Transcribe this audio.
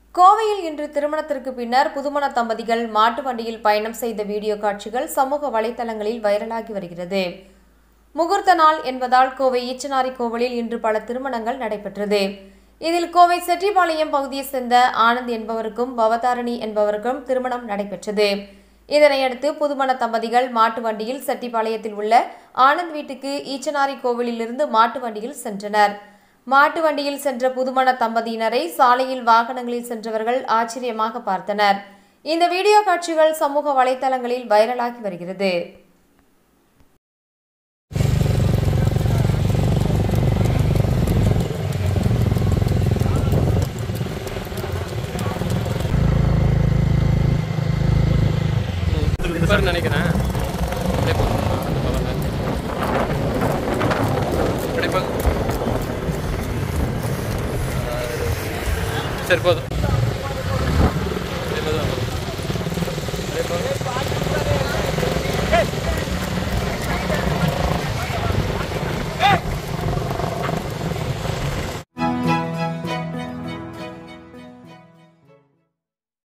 கோவையில் இன்று திருமணத்திற்கு பின்னர் புதுமண தம்பதிகள் மாட்டு வண்டியில் பயணம் செய்த வீடியோ காட்சிகள் சமூக வலைதளங்களில் வைரலாகி வருகிறது முகூர்த்த நாள் என்பதால் கோவை ஈச்சனாரி கோவிலில் இன்று பல திருமணங்கள் நடைபெற்றது இதில் கோவை செட்டிபாளையம் பகுதியைச் சேர்ந்த ஆனந்த் என்பவருக்கும் பவதாரணி என்பவருக்கும் திருமணம் நடைபெற்றது இதனையடுத்து புதுமண தம்பதிகள் மாட்டு வண்டியில் செட்டிபாளையத்தில் உள்ள ஆனந்த் வீட்டுக்கு ஈச்சனாரி கோவிலிலிருந்து மாட்டு வண்டியில் சென்றனர் மாட்டு வண்டியில் சென்ற புதுமண தம்பதியினரை சாலையில் வாகனங்களில் சென்றவர்கள் ஆச்சரியமாக பார்த்தனர் இந்த வீடியோ காட்சிகள் சமூக வலைதளங்களில் வைரலாகி வருகிறது இருப்பாருன்னு நினைக்கிறேன் அப்படியே போ. பரவாயில்ல. அப்படியே போ. சரி போதும்